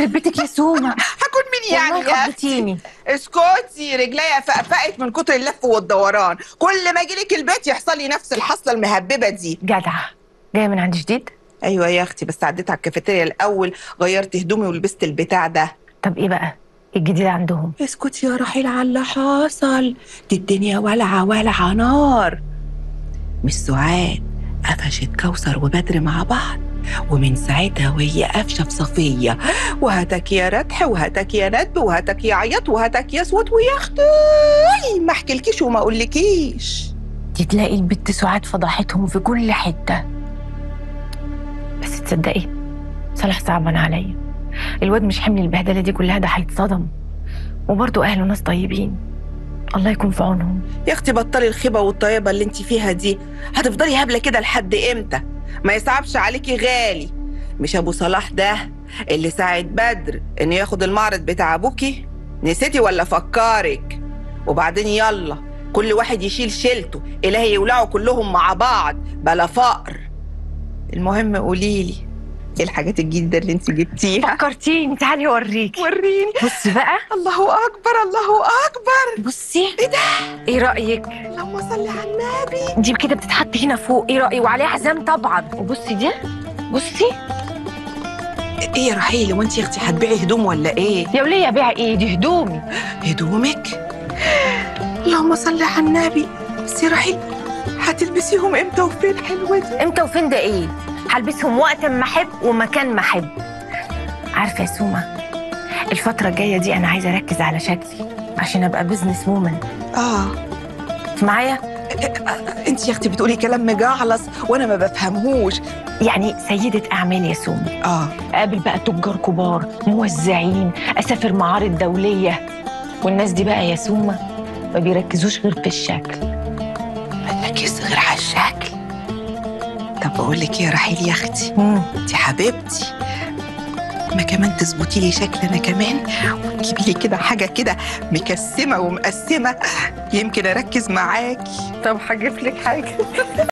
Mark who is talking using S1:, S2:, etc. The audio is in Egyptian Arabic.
S1: يخرب بيتك يا سومه
S2: هكون مين يعني
S1: والله
S2: يا أختي؟
S1: خضتيني
S2: اسكتي رجليا فقفقت من كتر اللف والدوران كل ما اجيلك البيت يحصل لي نفس الحصله المهببه دي
S1: جدعه جايه من عند جديد
S2: ايوه يا اختي بس عديت على الكافيتيريا الاول غيرت هدومي ولبست البتاع ده
S1: طب ايه بقى الجديد عندهم
S2: اسكتي يا رحيل على اللي حصل دي الدنيا ولعه ولعه نار مش سعاد قفشت كوثر وبدر مع بعض ومن ساعتها وهي قافشه في صفيه وهتك يا ردح وهتك يا ندب وهتك يا عيط وهتك يا صوت ويا اختي ما احكيلكيش وما اقولكيش
S1: دي تلاقي البت سعاد فضحتهم في كل حته بس تصدقي صلاح صعبان عليا الواد مش حمل البهدله دي كلها ده هيتصدم وبرضه اهله ناس طيبين الله يكون في عونهم
S2: يا اختي بطلي الخيبه والطيبه اللي انت فيها دي هتفضلي هبله كده لحد امتى ما يصعبش عليكي غالي مش ابو صلاح ده اللي ساعد بدر انه ياخد المعرض بتاع ابوكي نسيتي ولا فكرك وبعدين يلا كل واحد يشيل شيلته الهي يولعوا كلهم مع بعض بلا فقر المهم قوليلي ايه الحاجات الجديده اللي انت جبتيها
S1: فكرتيني تعالي اوريكي
S2: وريني
S1: بصي بقى
S2: الله اكبر الله اكبر
S1: بصي ايه ده ايه رايك
S2: اللهم صل على النبي
S1: دي كده بتتحط هنا فوق ايه رايك وعليها حزام طبعا وبصي دي بصي
S2: ايه يا رحيل وانت يا اختي هتبيعي هدوم ولا ايه
S1: يا وليه بيع ايه دي هدومي
S2: هدومك اللهم صل على النبي بس يا رحيل هتلبسيهم امتى وفين حلوه دي
S1: امتى وفين ده ايه هلبسهم وقت ما احب ومكان ما احب عارفه يا سومه الفتره الجايه دي انا عايزه اركز على شكلي عشان ابقى بزنس وومن
S2: اه
S1: معايا
S2: انت يا اختي بتقولي كلام مجعلص وانا ما بفهمهوش
S1: يعني سيده اعمال يا سومه
S2: اه
S1: اقابل بقى تجار كبار موزعين اسافر معارض دوليه والناس دي بقى يا سومه ما بيركزوش غير في الشكل
S2: ركز غير على الشكل طب بقول لك ايه يا رحيل يا اختي
S1: مم.
S2: انت حبيبتي ما كمان تظبطي لي شكل انا كمان وتجيبي لي كده حاجه كده مكسمه ومقسمه يمكن اركز معاكي
S1: طب هجيب لك حاجه